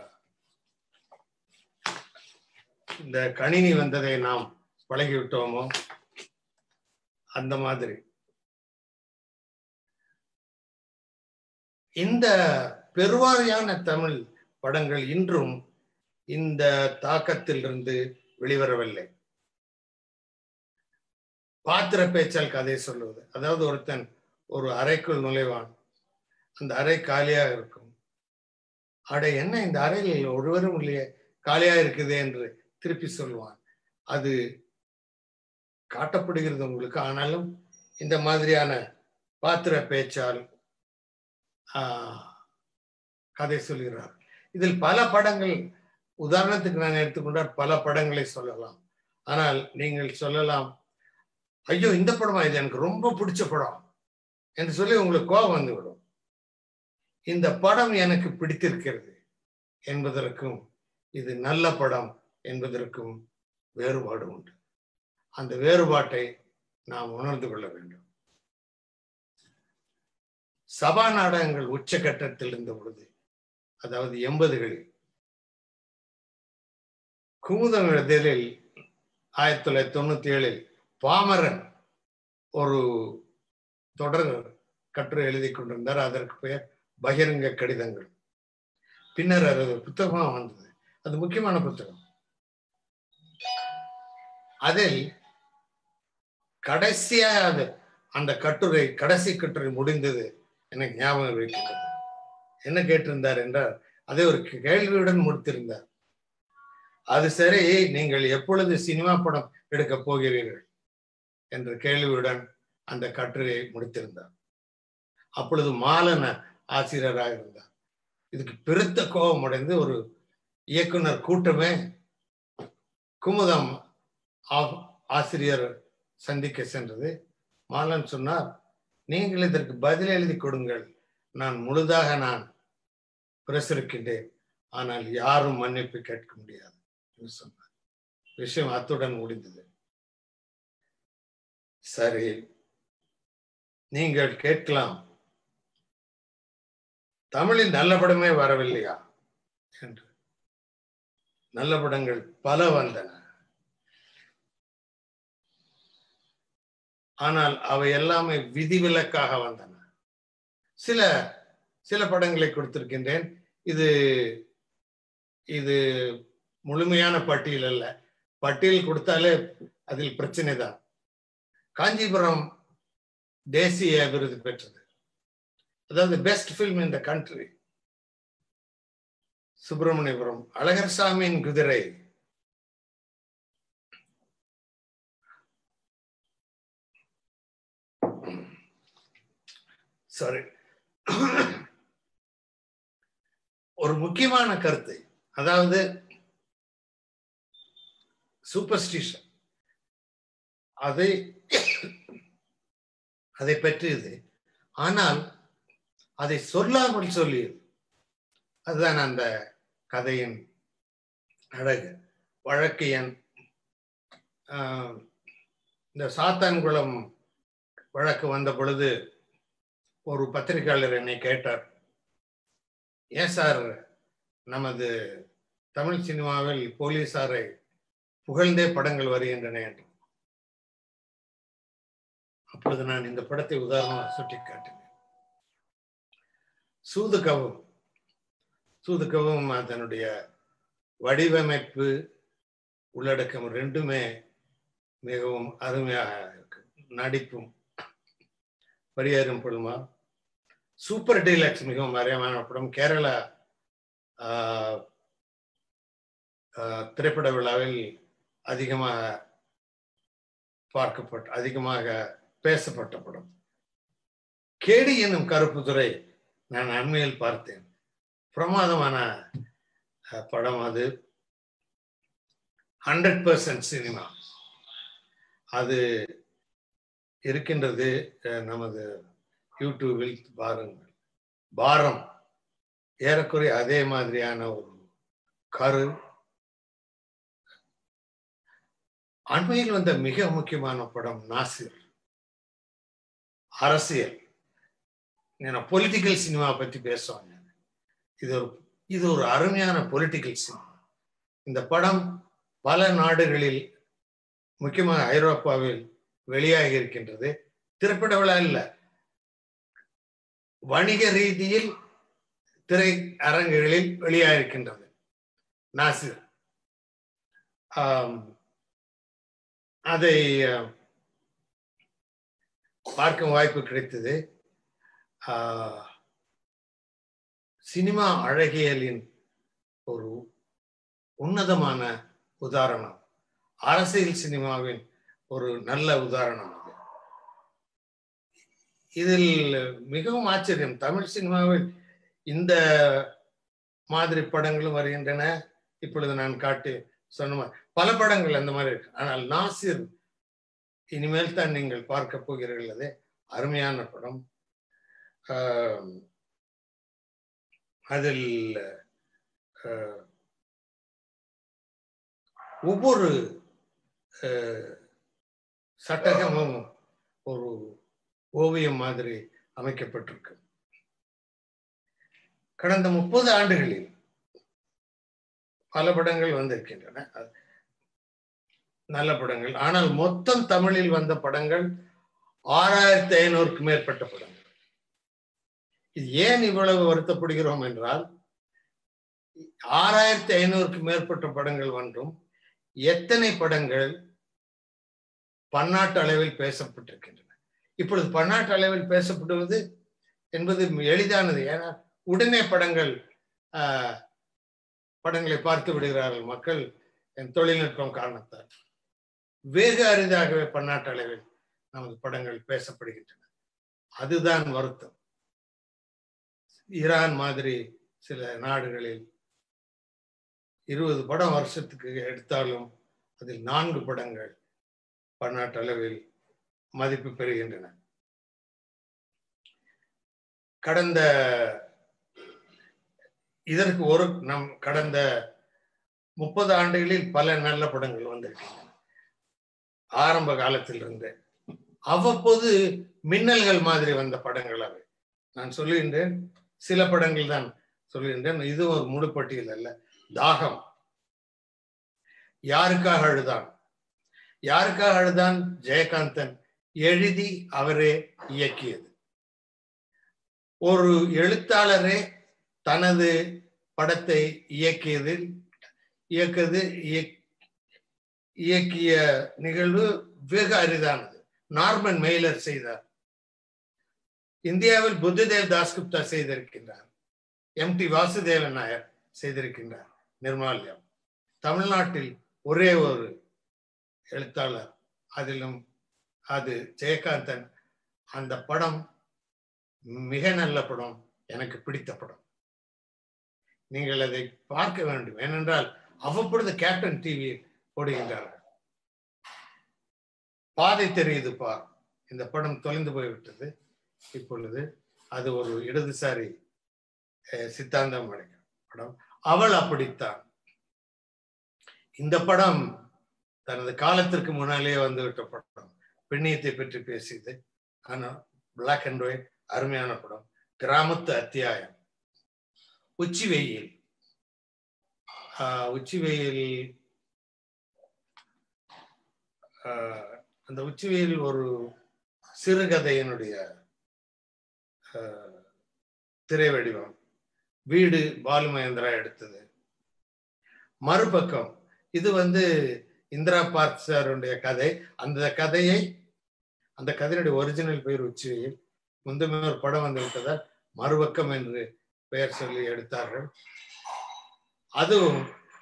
Speaker 1: இந்த கணினி வந்ததை நாம் பழகிவிட்டோமோ அந்த மாதிரி இந்த பெருவாரியான தமிழ் படங்கள் இன்றும் இந்த தாக்கத்திலிருந்து வெளிவரவில்லை பாத்திர பேச்சால் கதை சொல்லுவது அதாவது ஒருத்தன் ஒரு அறைக்குள் நுழைவான் அந்த அறை காலியாக இருக்கும் அட என்ன இந்த அறையில் ஒருவரும் இல்லையே காலியா இருக்குது என்று திருப்பி சொல்லுவான் அது காட்டப்படுகிறது உங்களுக்கு ஆனாலும் இந்த மாதிரியான பாத்திர பேச்சால் ஆஹ், கதை சொல்கிறார் இதில் பல படங்கள் உதாரணத்துக்கு நான் எடுத்துக்கொண்டால் பல படங்களை சொல்லலாம் ஆனால் நீங்கள் சொல்லலாம் ஐயோ இந்த படமா இது எனக்கு ரொம்ப பிடிச்ச படம் என்று சொல்லி உங்களுக்கு கோபம் வந்துவிடும் இந்த படம் எனக்கு பிடித்திருக்கிறது என்பதற்கும் இது நல்ல படம் என்பதற்கும் வேறுபாடு உண்டு அந்த வேறுபாட்டை நாம் உணர்ந்து கொள்ள வேண்டும் சபா நாடகங்கள் உச்சகட்டத்தில் இருந்த பொழுது அதாவது எண்பதுகளில் குமுதம் இதழில் ஆயிரத்தி தொள்ளாயிரத்தி தொண்ணூத்தி ஏழில் பாமரன் ஒரு தொடர் கட்டுரை எழுதி கொண்டிருந்தார் அதற்கு பெயர் பகிரங்க கடிதங்கள் பின்னர் அது ஒரு புத்தகமா வந்தது அது முக்கியமான புத்தகம் அதில் கடைசியா அது அந்த கட்டுரை கடைசி கட்டுரை முடிந்தது எனக்கு ஞாபகம் இருக்கின்றது என்ன கேட்டிருந்தார் என்றால் அதை ஒரு கேள்வியுடன் முடித்திருந்தார் அது சரி நீங்கள் எப்பொழுது சினிமா படம் எடுக்க போகிறீர்கள் என்ற கேள்வியுடன் அந்த கட்டுரையை முடித்திருந்தார் அப்பொழுது மாலன ஆசிரியராக இருந்தார் இதுக்கு பெருத்த கோபம் அடைந்து ஒரு இயக்குனர் கூட்டமே குமுதம் ஆ- ஆசிரியர் சந்திக்க சென்றது மாலன் சொன்னார் நீங்கள் இதற்கு பதில் எழுதி கொடுங்கள் நான் முழுதாக நான் பிரசுரிக்கின்றேன் ஆனால் யாரும் மன்னிப்பு கேட்க முடியாது என்று சொன்னார் விஷயம் அத்துடன் முடிந்தது சரி நீங்கள் கேட்கலாம் தமிழில் நல்ல படமே வரவில்லையா என்று நல்ல படங்கள் பல வந்தன ஆனால் அவை எல்லாமே விதிவிலக்காக வந்தன சில சில படங்களை கொடுத்திருக்கின்றேன் இது இது முழுமையான பட்டியல் அல்ல பட்டியல் கொடுத்தாலே அதில் பிரச்சனை தான் காஞ்சிபுரம் தேசிய விருது பெற்றது அதாவது best film in the country Subramaniapuram Azhagar சாமியின் குதிரை சாரி ஒரு முக்கியமான கருத்து அதாவது சூப்பர்ஸ்டிஷன் அதை அதை பற்றியது ஆனால் அதை சொல்லாமல் சொல்லியது அதுதான் அந்த கதையின் அழகு வழக்கு எண் ஆஹ், இந்த சாத்தான்குளம் வழக்கு வந்த பொழுது ஒரு பத்திரிகையாளர் என்னை கேட்டார் ஏன் சார் நமது தமிழ் சினிமாவில் போலீசாரை புகழ்ந்தே படங்கள் வருகின்றன என்று அப்பொழுது நான் இந்த படத்தை உதாரணமாக சுட்டி காட்டினேன் சூதுகவும் சூதுகவும் அதனுடைய வடிவமைப்பு உள்ளடக்கம் ரெண்டுமே மிகவும் அருமையாக இருக்கு நடிப்பும் பரியேறும் புல்மா சூப்பர் டீலக்ஸ் மிகவும் அரியமான படம் கேரளா ஆஹ், ஆஹ், திரைப்பட விழாவில் அதிகமாக பார்க்கப்பட்ட அதிகமாக பேசப்பட்ட படம் கேடி என்னும் கருப்பு துறை நான் அண்மையில் பார்த்தேன் பிரமாதமான அஹ், படம் அது ஹண்ட்ரட் பர்சன்ட் சினிமா அது இருக்கின்றது அஹ், நமது யூடியூபில் பாருங்கள் பாரம் ஏறக்குறைய அதே மாதிரியான ஒரு கரு அண்மையில் வந்த மிக முக்கியமான படம் நாசிர் அரசியல் பொலிட்டிக்கல் சினிமா பத்தி பேசுவாங்க இது ஒரு இது ஒரு அருமையான பொலிட்டிக்கல் சினிமா இந்த படம் பல நாடுகளில் முக்கியமாக ஐரோப்பாவில் வெளியாகி இருக்கின்றது திரைப்பட விழா இல்ல வணிக ரீதியில் திரை அரங்குகளில் வெளியாகிருக்கின்றது நாசிர் ஆம், அதை அஹ், பார்க்கும் வாய்ப்பு கிடைத்தது ஆஹ், சினிமா அழகியலின் ஒரு உன்னதமான உதாரணம் அரசியல் சினிமாவின் ஒரு நல்ல உதாரணம் அது இதில் மிகவும் ஆச்சரியம் தமிழ் சினிமாவில் இந்த மாதிரி படங்களும் வருகின்றன இப்பொழுது நான் காட்டி சொன்ன மாதிரி பல படங்கள் அந்த மாதிரி இருக்கு ஆனால் நாசிர் இனிமேல் தான் நீங்கள் பார்க்க போகிறீர்கள் அது அருமையான படம் ஆஹ், அதில் ஆஹ், ஒவ்வொரு ஆஹ், சட்டகமும் ஒரு ஓவியம் மாதிரி அமைக்கப்பட்டிருக்கு கடந்த முப்பது ஆண்டுகளில் பல படங்கள் வந்திருக்கின்றன அது நல்ல படங்கள் ஆனால் மொத்தம் தமிழில் வந்த படங்கள் ஆறாயிரத்தி ஐநூறுக்கு மேற்பட்ட படங்கள் இது ஏன் இவ்வளவு வருத்தப்படுகிறோம் என்றால் ஆறாயிரத்தி ஐநூறுக்கு மேற்பட்ட படங்கள் வந்தும் எத்தனை படங்கள் பன்னாட்டு அளவில் பேசப்பட்டிருக்கின்றன இப்பொழுது பன்னாட்டு அளவில் பேசப்படுவது என்பது எளிதானது ஏன்னா உடனே படங்கள் ஆஹ், படங்களை பார்த்து விடுகிறார்கள் மக்கள் என் தொழில்நுட்பம் காரணத்தால் வெகு அரிதாகவே பன்னாட்டு அளவில் நமது படங்கள் பேசப்படுகின்றன அதுதான் வருத்தம் ஈரான் மாதிரி சில நாடுகளில் இருபது படம் வருஷத்துக்கு எடுத்தாலும் அதில் நான்கு படங்கள் பன்னாட்டு அளவில் மதிப்பு பெறுகின்றன கடந்த இதற்கு ஒரு நம் கடந்த முப்பது ஆண்டுகளில் பல நல்ல படங்கள் வந்திருக்கின்றன ஆரம்ப காலத்தில் இருந்து அவ்வப்போது மின்னல்கள் மாதிரி வந்த படங்கள் அவை நான் சொல்லுகின்றேன் சில படங்கள் தான் சொல்லுகின்றேன் இது ஒரு முழுப்பட்டியல் அல்ல தாகம் யாருக்காக அழுதான் யாருக்காக அழுதான் ஜெயகாந்தன் எழுதி அவரே இயக்கியது ஒரு எழுத்தாளரே தனது படத்தை இயக்கியதில் இயக்குது இயக்- இயக்கிய நிகழ்வு வெகு அரிதானது நார்மன் மெய்லர் செய்தார் இந்தியாவில் புத்ததேவ் தாஸ்குப்தா செய்திருக்கின்றார் எம் டி வாசுதேவன் நாயர் செய்திருக்கின்றார் நிர்மால்யம் தமிழ்நாட்டில் ஒரே ஒரு எழுத்தாளர் அதிலும் அது ஜெயகாந்தன் அந்த படம் மிக நல்ல படம் எனக்கு பிடித்த படம் நீங்கள் அதை பார்க்க வேண்டும் ஏனென்றால் அவ்வப்பொழுது கேப்டன் டிவி போடுகின்றார்கள் பாதை தெரியுது பார் இந்த படம் தொலைந்து போய்விட்டது இப்பொழுது அது ஒரு இடதுசாரி அஹ், சித்தாந்தம் அடைக்கிற படம் அவள் அப்படித்தான் இந்த படம் தனது காலத்திற்கு முன்னாலேயே வந்துவிட்ட படம் பெண்ணியத்தை பற்றி பேசியது ஆனால் பிளாக் அண்ட் ஒயிட் அருமையான படம் கிராமத்து அத்தியாயம் உச்சி வெயில் ஆஹ் உச்சி வெயில் ஆஹ் அந்த உச்சி வெயில் ஒரு சிறுகதையினுடைய ஆஹ் திரை வடிவம் வீடு பாலு மகேந்திரா எடுத்தது மறுபக்கம் இது வந்து இந்திரா பார்த் சாருடைய கதை அந்த கதையை அந்த கதையினுடைய ஒரிஜினல் பேர் உச்சி வெயில் முந்தமே ஒரு படம் வந்து விட்டதால் மறுபக்கம் என்று பெயர் சொல்லி எடுத்தார்கள் அதுவும்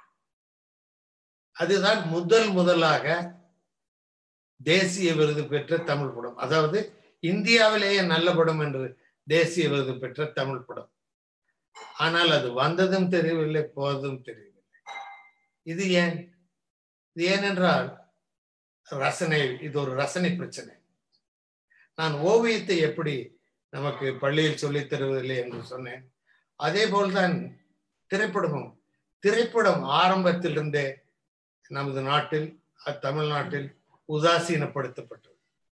Speaker 1: அதுதான் முதல் முதலாக தேசிய விருது பெற்ற தமிழ் படம் அதாவது இந்தியாவிலேயே நல்ல படம் என்று தேசிய விருது பெற்ற தமிழ் படம் ஆனால் அது வந்ததும் தெரியவில்லை போவதும் தெரியவில்லை இது ஏன் இது ஏனென்றால் ரசனை இது ஒரு ரசனை பிரச்சனை நான் ஓவியத்தை எப்படி நமக்கு பள்ளியில் சொல்லித் தருவதில்லை என்று சொன்னேன் அதே போல்தான் திரைப்படமும் திரைப்படம் ஆரம்பத்திலிருந்தே நமது நாட்டில் தமிழ்நாட்டில் உதாசீனப்படுத்தப்பட்டது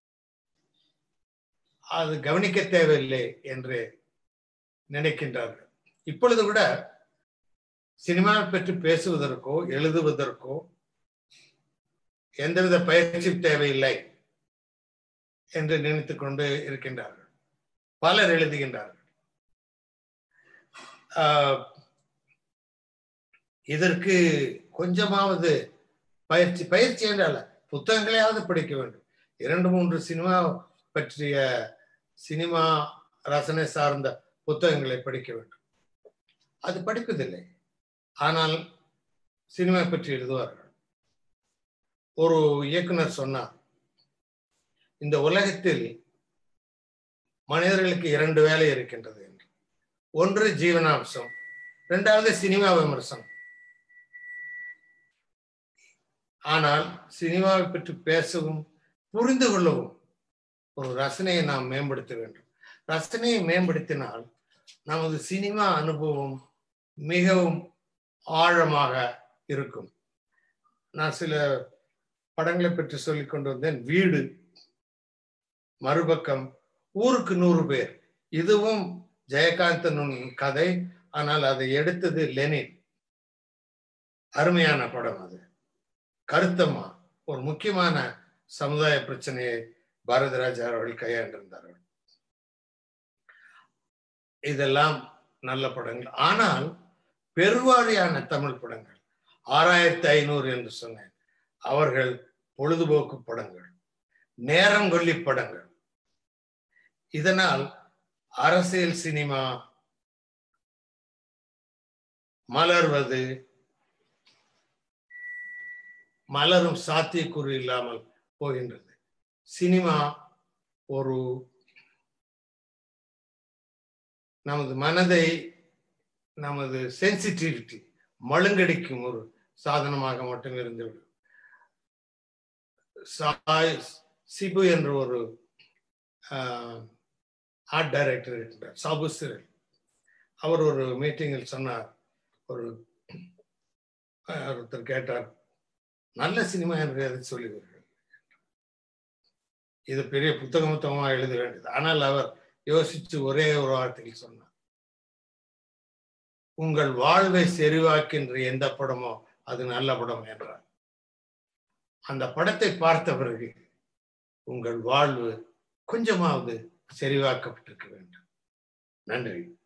Speaker 1: அது கவனிக்க தேவையில்லை என்று நினைக்கின்றார்கள் இப்பொழுது கூட சினிமாவை பற்றி பேசுவதற்கோ எழுதுவதற்கோ எந்தவித பயிற்சி தேவையில்லை என்று நினைத்துக் கொண்டு இருக்கின்றார்கள் பலர் எழுதுகின்றார்கள் இதற்கு கொஞ்சமாவது பயிற்சி பயிற்சி என்றால புத்தகங்களையாவது படிக்க வேண்டும் இரண்டு மூன்று சினிமா பற்றிய சினிமா ரசனை சார்ந்த புத்தகங்களை படிக்க வேண்டும் அது படிப்பதில்லை ஆனால் சினிமா பற்றி எழுதுவார்கள் ஒரு இயக்குனர் சொன்னார் இந்த உலகத்தில் மனிதர்களுக்கு இரண்டு வேலை இருக்கின்றது என்று ஒன்று ஜீவனாம்சம் இரண்டாவது சினிமா விமர்சனம் ஆனால் சினிமாவை பற்றி பேசவும் புரிந்து கொள்ளவும் ஒரு ரசனையை நாம் மேம்படுத்த வேண்டும் ரசனையை மேம்படுத்தினால் நமது சினிமா அனுபவம் மிகவும் ஆழமாக இருக்கும் நான் சில படங்களை பற்றி சொல்லிக் கொண்டு வந்தேன் வீடு மறுபக்கம் ஊருக்கு நூறு பேர் இதுவும் ஜெயகாந்தன் கதை ஆனால் அதை எடுத்தது லெனின் அருமையான படம் அது கருத்தம்மா ஒரு முக்கியமான சமுதாய பிரச்சனையை பாரதிராஜா அவர்கள் கையாண்டிருந்தார்கள் இதெல்லாம் நல்ல படங்கள் ஆனால் பெருவாரியான தமிழ் படங்கள் ஆறாயிரத்தி ஐநூறு என்று சொன்னேன் அவர்கள் பொழுதுபோக்கு படங்கள் நேரம் கொல்லி படங்கள் இதனால் அரசியல் சினிமா மலர்வது மலரும் சாத்தியக்கூறு இல்லாமல் போகின்றது சினிமா ஒரு நமது மனதை நமது சென்சிட்டிவிட்டி மழுங்கடிக்கும் ஒரு சாதனமாக மட்டும் இருந்துவிடும் சிபு என்ற ஒரு ஆர்ட் டைரக்டர் இருக்கின்றார் சாபு சிறல் அவர் ஒரு மீட்டிங்கில் சொன்னார் ஒரு ஒருத்தர் கேட்டார் நல்ல சினிமா என்று எதை சொல்லுவீர்கள் இது பெரிய புத்தகம் புத்தகமாக எழுத வேண்டியது ஆனால் அவர் யோசிச்சு ஒரே ஒரு வார்த்தையில் சொன்னார் உங்கள் வாழ்வை செறிவாக்கின்ற எந்த படமோ அது நல்ல படம் என்றார் அந்த படத்தை பார்த்த பிறகு உங்கள் வாழ்வு கொஞ்சமாவது செறிவாக்கப்பட்டிருக்க வேண்டும் நன்றி